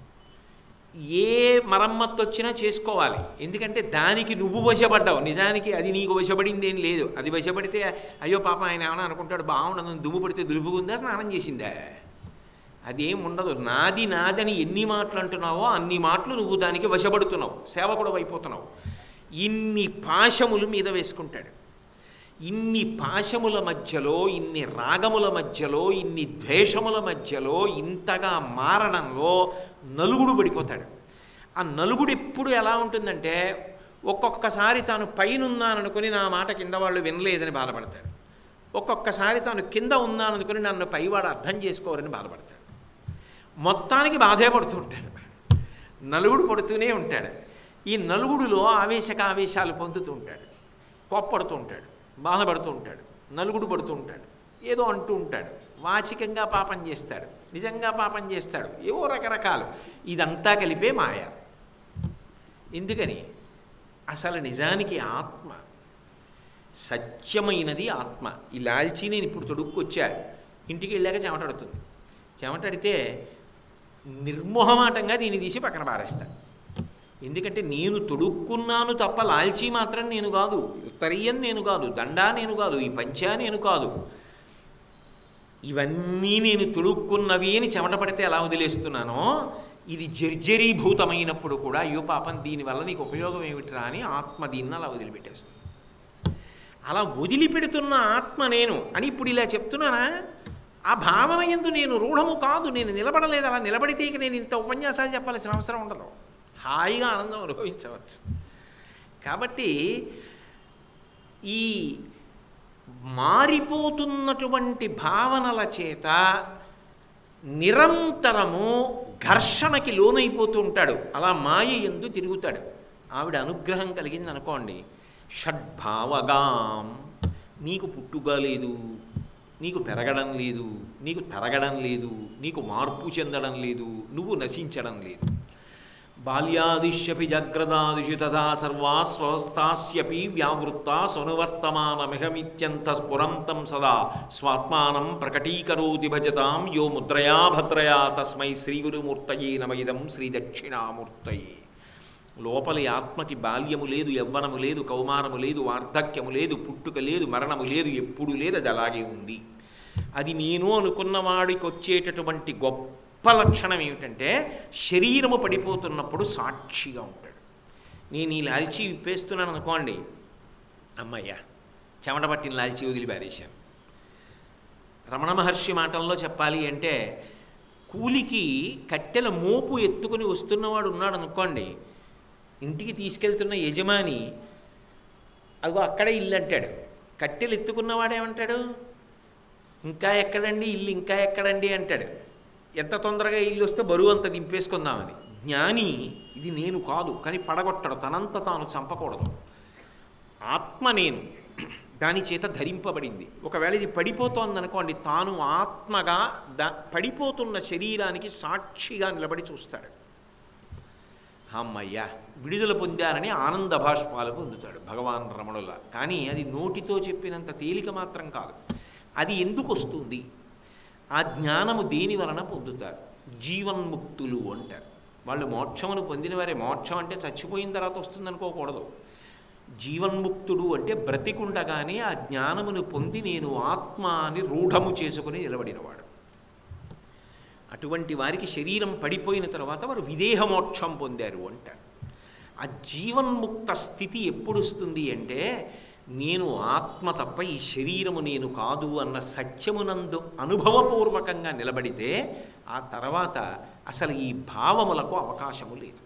ఏ మరమ్మత్తు వచ్చినా చేసుకోవాలి ఎందుకంటే దానికి నువ్వు వశపడ్డావు నిజానికి అది నీకు వశపడింది ఏం లేదు అది వశపడితే అయ్యో పాప ఆయన ఏమైనా అనుకుంటాడు బాగుండదు దుమ్ము పడితే దులుపుకుందా స్నానం చేసిందా అదేం ఉండదు నాది నాదని ఎన్ని మాటలు అంటున్నావో అన్ని మాటలు నువ్వు దానికి వశపడుతున్నావు సేవకుడు అయిపోతున్నావు ఇన్ని పాశములు మీద వేసుకుంటాడు ఇన్ని పాశముల మధ్యలో ఇన్ని రాగముల మధ్యలో ఇన్ని ద్వేషముల మధ్యలో ఇంతగా మారడంలో నలుగుడు పడిపోతాడు ఆ నలుగుడు ఎప్పుడు ఎలా ఉంటుందంటే ఒక్కొక్కసారి తాను పైనున్నాననుకుని నా మాట కింద వాళ్ళు వినలేదని బాధపడతాడు ఒక్కొక్కసారి తాను కింద ఉన్నాననుకుని నన్ను పైవాడు అర్థం చేసుకోరని బాధపడతాడు మొత్తానికి బాధే పడుతూ ఉంటాడు నలుగుడు పడుతూనే ఉంటాడు ఈ నలుగుడులో ఆవేశక ఆవేశాలు పొందుతూ ఉంటాడు కోప్పడుతూ ఉంటాడు బాధపడుతూ ఉంటాడు నలుగుడు పడుతూ ఉంటాడు ఏదో అంటూ ఉంటాడు వాచికంగా పాపం చేస్తాడు నిజంగా పాపం చేస్తాడు ఏవో రకరకాలు ఇదంతా కలిపే మాయ ఎందుకని అసలు నిజానికి ఆత్మ సత్యమైనది ఆత్మ ఈ లాల్చీ నేను ఇప్పుడు తొడుక్కొచ్చా ఇంటికి వెళ్ళాక చెమటడుతుంది చెమటడితే నిర్మోహమాటంగా దీన్ని తీసి పక్కన పారేస్తా ఎందుకంటే నేను తొడుక్కున్నాను తప్ప లాల్చీ మాత్రం నేను కాదు ఉత్తరీయం నేను కాదు దండా నేను కాదు ఈ పంచా నేను కాదు ఇవన్నీ నేను తొడుక్కున్నవి అని చెమట పడితే ఎలా వదిలేస్తున్నానో ఇది జర్జరీభూతమైనప్పుడు కూడా అయ్యో పాపం దీనివల్ల నీకు ఉపయోగం ఏమిటిరా అని ఆత్మ దీన్ని అలా వదిలిపెట్టేస్తుంది అలా వదిలిపెడుతున్న ఆత్మ నేను అని ఇప్పుడు ఇలా చెప్తున్నానా ఆ భావన ఎందు నేను రూఢము కాదు నేను నిలబడలేదు అలా నిలబడితే ఇక నేను ఇంత ఉపన్యాసాలు చెప్పాల్సిన అవసరం ఉండదు హాయిగా ఆనందం అనుభవించవచ్చు కాబట్టి ఈ మారిపోతున్నటువంటి భావనల చేత నిరంతరము ఘర్షణకి లోనైపోతూ ఉంటాడు అలా మాయ ఎందు తిరుగుతాడు ఆవిడ అనుగ్రహం కలిగింది అనుకోండి షడ్భావగాం నీకు పుట్టుగా లేదు నీకు పెరగడం లేదు నీకు తరగడం లేదు నీకు మార్పు చెందడం లేదు నువ్వు నశించడం లేదు బాల్యాదిశ్యపి జాగ్రదాదిషు తదా సర్వాస్వస్థాస్యపి వ్యావృత్త స్వనువర్తమానమిహమిత్యంత స్ఫురంతం సదా స్వాత్మానం ప్రకటీకరోతి భజతాం యో ముద్రయా భద్రయా తస్మై శ్రీగురుమూర్తయే నమయిదం శ్రీదక్షిణామూర్తయే లోపలి ఆత్మకి బాల్యము లేదు యవ్వనము లేదు కౌమారము లేదు వార్ధక్యము లేదు పుట్టుక లేదు మరణము లేదు ఎప్పుడు లేదు అది అలాగే ఉంది అది నేను అనుకున్న వాడికి వచ్చేటటువంటి గొప్ప లక్షణం ఏమిటంటే శరీరము పడిపోతున్నప్పుడు సాక్షిగా ఉంటాడు నేను ఈ లాల్చీ విప్పేస్తున్నాను అనుకోండి అమ్మయ్యా చెమట పట్టిన లాల్చీ వదిలి పారేశాను రమణ మహర్షి మాటల్లో చెప్పాలి అంటే కూలికి కట్టెల మోపు ఎత్తుకుని వస్తున్నవాడు ఉన్నాడు అనుకోండి ఇంటికి తీసుకెళ్తున్న యజమాని అదిగో అక్కడే ఇల్లు అంటాడు కట్టెలు ఎత్తుకున్నవాడేమంటాడు ఇంకా ఎక్కడండి ఇల్లు ఇంకా ఎక్కడండి అంటాడు ఎంత తొందరగా ఇల్లు వస్తే బరువు అంత దింపేసుకుందామని జ్ఞాని ఇది నేను కాదు కానీ పడగొట్టడు తనంత తాను చంపకూడదు ఆత్మ నేను దాని చేత ధరింపబడింది ఒకవేళ ఇది పడిపోతోంది అనుకోండి తాను ఆత్మగా దా పడిపోతున్న శరీరానికి సాక్షిగా నిలబడి చూస్తాడు అమ్మయ్య విడుదల పొందారని ఆనంద భాష్పాలు పొందుతాడు భగవాన్ రమణుల కానీ అది నోటితో చెప్పినంత తేలిక మాత్రం కాదు అది ఎందుకు వస్తుంది ఆ జ్ఞానము దేని వలన పొందుతారు జీవన్ముక్తులు అంటారు వాళ్ళు మోక్షమును పొందిన వారే మోక్షం అంటే చచ్చిపోయిన తర్వాత వస్తుంది అనుకోకూడదు జీవన్ముక్తుడు అంటే బ్రతికుండగానే ఆ జ్ఞానమును పొంది నేను ఆత్మ అని రూఢము చేసుకుని నిలబడినవాడు అటువంటి వారికి శరీరం పడిపోయిన తర్వాత వారు విదేహ మోక్షం పొందారు అంటారు ఆ జీవన్ముక్త స్థితి ఎప్పుడు వస్తుంది అంటే నేను ఆత్మ తప్ప ఈ శరీరము నేను కాదు అన్న సత్యమునందు అనుభవపూర్వకంగా నిలబడితే ఆ తర్వాత అసలు ఈ భావములకు అవకాశము లేదు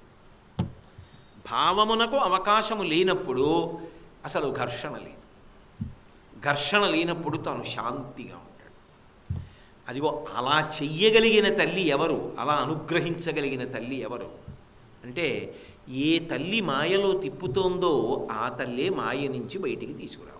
భావమునకు అవకాశము లేనప్పుడు అసలు ఘర్షణ లేదు ఘర్షణ లేనప్పుడు తాను శాంతిగా ఉంటాడు అదిగో అలా చెయ్యగలిగిన తల్లి ఎవరు అలా అనుగ్రహించగలిగిన తల్లి ఎవరు అంటే ఏ తల్లి మాయలో తిప్పుతోందో ఆ తల్లే మాయ నుంచి బయటికి తీసుకురావాలి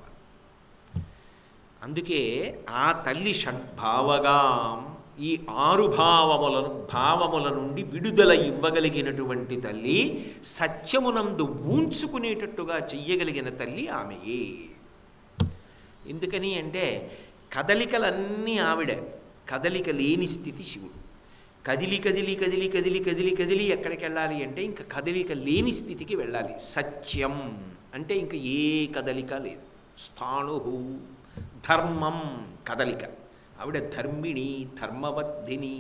అందుకే ఆ తల్లి షడ్భావగా ఈ ఆరు భావములను భావముల నుండి విడుదల ఇవ్వగలిగినటువంటి తల్లి సత్యమునందు ఊంచుకునేటట్టుగా చెయ్యగలిగిన తల్లి ఆమెయే ఎందుకని అంటే కదలికలన్నీ ఆవిడ కదలిక లేని స్థితి శివుడు కదిలి కదిలి కదిలి కదిలి కదిలి కదిలి ఎక్కడికి వెళ్ళాలి అంటే ఇంకా కదలిక లేని స్థితికి వెళ్ళాలి సత్యం అంటే ఇంకా ఏ కదలిక లేదు స్థాణు ధర్మం కదలిక ఆవిడ ధర్మిణి ధర్మవర్ధిని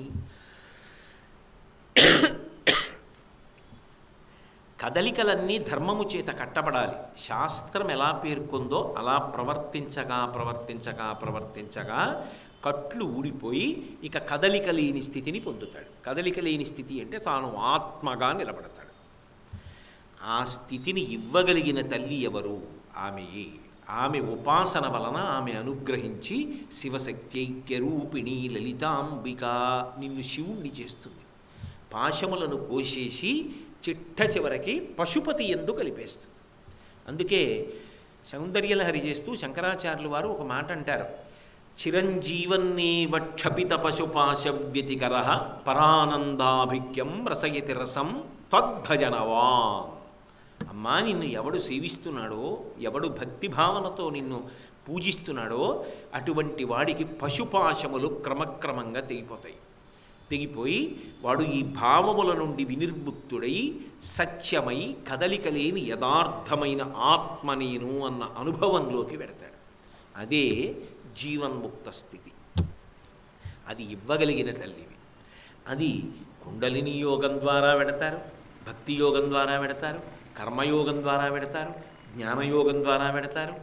కదలికలన్నీ ధర్మము చేత కట్టబడాలి శాస్త్రం ఎలా పేర్కొందో అలా ప్రవర్తించగా ప్రవర్తించగా ప్రవర్తించగా కట్లు ఊడిపోయి ఇక కదలిక లేని స్థితిని పొందుతాడు కదలిక లేని స్థితి అంటే తాను ఆత్మగా నిలబడతాడు ఆ స్థితిని ఇవ్వగలిగిన తల్లి ఎవరు ఆమెయే ఆమె ఉపాసన వలన ఆమె అనుగ్రహించి శివశక్త్యైక్యరూపిణి లలితాంబిక నిన్ను శివుణ్ణి చేస్తుంది పాశములను కోసేసి చిట్ట చివరికి పశుపతి ఎందు కలిపేస్తుంది అందుకే సౌందర్యలహరి చేస్తూ శంకరాచార్యులు వారు ఒక మాట అంటారు చిరంజీవన్నేవ క్షపిత పశుపాశ వ్యతికర పరానందాభిక్యం రసయతి రసం తద్భజనవా అమ్మా నిన్ను ఎవడు సేవిస్తున్నాడో ఎవడు భక్తిభావనతో నిన్ను పూజిస్తున్నాడో అటువంటి వాడికి పశుపాశములు క్రమక్రమంగా తెగిపోతాయి తెగిపోయి వాడు ఈ భావముల నుండి వినిర్ముక్తుడై సత్యమై కదలిక లేని యథార్థమైన ఆత్మ నేను అన్న అనుభవంలోకి వెడతాడు అదే జీవన్ముక్త స్థితి అది ఇవ్వగలిగిన తల్లివి అది కుండలిని యోగం ద్వారా వెడతారు భక్తి యోగం ద్వారా వెడతారు కర్మయోగం ద్వారా వెడతారు జ్ఞానయోగం ద్వారా వెడతారు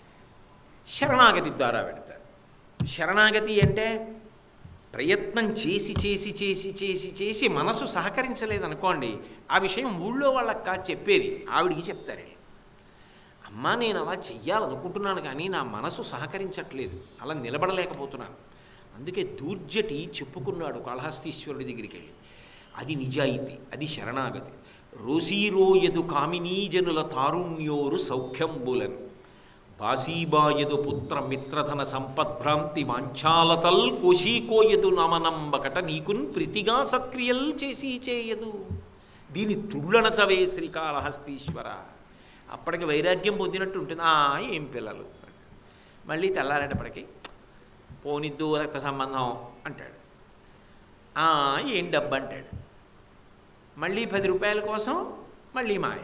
శరణాగతి ద్వారా వెడతారు శరణాగతి అంటే ప్రయత్నం చేసి చేసి చేసి చేసి చేసి మనసు సహకరించలేదనుకోండి ఆ విషయం ఊళ్ళో వాళ్ళకి కాదు చెప్పేది ఆవిడికి చెప్తారు వీళ్ళు. అమ్మా నేను అలా చెయ్యాలనుకుంటున్నాను కానీ నా మనసు సహకరించట్లేదు అలా నిలబడలేకపోతున్నాను అందుకే దూర్జటి చెప్పుకున్నాడు కాళహస్తీశ్వరుడి దగ్గరికి వెళ్ళి అది నిజాయితీ అది శరణాగతి రోసీరోయదు కామినీజనుల తారుణ్యోరు సౌఖ్యంబులన్ బాసీబాయదు పుత్ర మిత్రధన సంపద్భ్రాంతి వాంఛాలతల్ కోశీకోయదు నమనంబకట నీకున్ ప్రీతిగా సక్రియల్ చేసి చేయదు దీని తుళ్ళనచవే శ్రీకాళహస్తీశ్వర అప్పటికి వైరాగ్యం పొందినట్టు ఉంటుంది ఆ ఏం పిల్లలు మళ్ళీ తెల్లారేటప్పటికి పోనిద్దు రక్త సంబంధం అంటాడు "ఆ, ఏం డబ్బు అంటాడు మళ్ళీ పది రూపాయల కోసం మళ్ళీ మాయ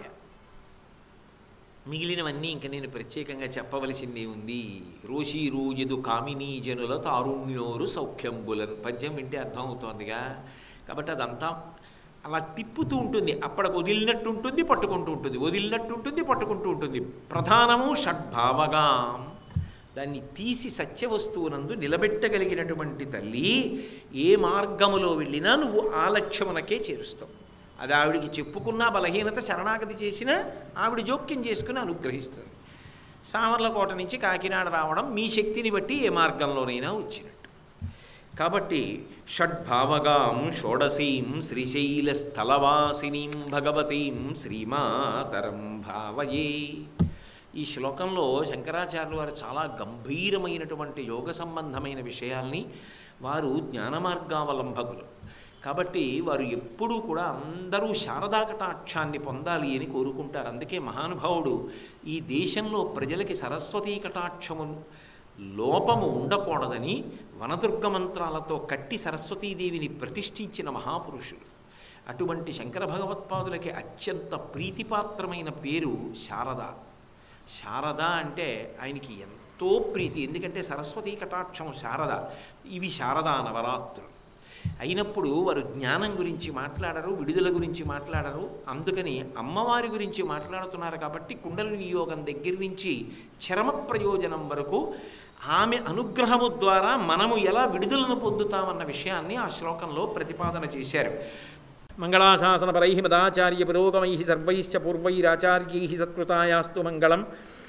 మిగిలినవన్నీ ఇంక నేను ప్రత్యేకంగా చెప్పవలసిందే ఉంది రోషి రోజుదు కామినీ జనుల తారుణ్యోరు సౌఖ్యంబులను పద్యం వింటే అర్థం అవుతోందిగా కాబట్టి అదంతా అలా తిప్పుతూ ఉంటుంది అప్పటికి వదిలినట్టు ఉంటుంది పట్టుకుంటూ ఉంటుంది వదిలినట్టు ఉంటుంది పట్టుకుంటూ ఉంటుంది ప్రధానము షడ్భావగా దాన్ని తీసి సత్యవస్తువునందు నిలబెట్టగలిగినటువంటి తల్లి ఏ మార్గములో వెళ్ళినా నువ్వు ఆ లక్ష్యమునకే చేరుస్తావు అది ఆవిడికి చెప్పుకున్న బలహీనత శరణాగతి చేసినా ఆవిడ జోక్యం చేసుకుని అనుగ్రహిస్తుంది సామర్లకోట నుంచి కాకినాడ రావడం మీ శక్తిని బట్టి ఏ మార్గంలోనైనా వచ్చినట్టు కాబట్టి షడ్భావగాం షోడశీం శ్రీశైల స్థలవాసినీం భగవతీం శ్రీమాతరం భావయే ఈ శ్లోకంలో శంకరాచార్యులు వారు చాలా గంభీరమైనటువంటి యోగ సంబంధమైన విషయాల్ని వారు జ్ఞాన మార్గావలంబకులు కాబట్టి వారు ఎప్పుడూ కూడా అందరూ శారదా కటాక్షాన్ని పొందాలి అని కోరుకుంటారు అందుకే మహానుభావుడు ఈ దేశంలో ప్రజలకి సరస్వతీ కటాక్షము లోపము ఉండకూడదని వనదుర్గ మంత్రాలతో కట్టి సరస్వతీదేవిని ప్రతిష్ఠించిన మహాపురుషులు అటువంటి శంకర భగవత్పాదులకి అత్యంత ప్రీతిపాత్రమైన పేరు శారద శారద అంటే ఆయనకి ఎంతో ప్రీతి ఎందుకంటే సరస్వతీ కటాక్షం శారద ఇవి శారదా నవరాత్రులు అయినప్పుడు వారు జ్ఞానం గురించి మాట్లాడరు విడుదల గురించి మాట్లాడరు అందుకని అమ్మవారి గురించి మాట్లాడుతున్నారు కాబట్టి కుండలిని యోగం దగ్గర నుంచి చరమ ప్రయోజనం వరకు ఆమె అనుగ్రహము ద్వారా మనము ఎలా విడుదలను పొందుతామన్న విషయాన్ని ఆ శ్లోకంలో ప్రతిపాదన చేశారు మంగళాశాసనపరై మదాచార్య పురోగమై సర్వైశ్చ పూర్వైరాచార్యై సత్కృతాయాస్తు మంగళం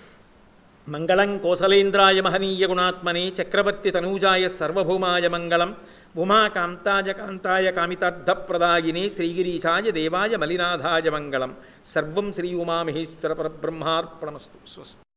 మంగళం కోసలేంద్రాయ మహనీయ గుణాత్మనే చక్రవర్తి తనూజాయ సర్వభౌమాయ మంగళం ఉమాకాంతాయ కాంతాయ కామితార్థప్రదాయినే శ్రీగిరీశాయ దేవాయ మలినాథాయ మంగళం సర్వం శ్రీ ఉమామహేశ్వర పరబ్రహ్మార్పణమస్తు స్వస్తి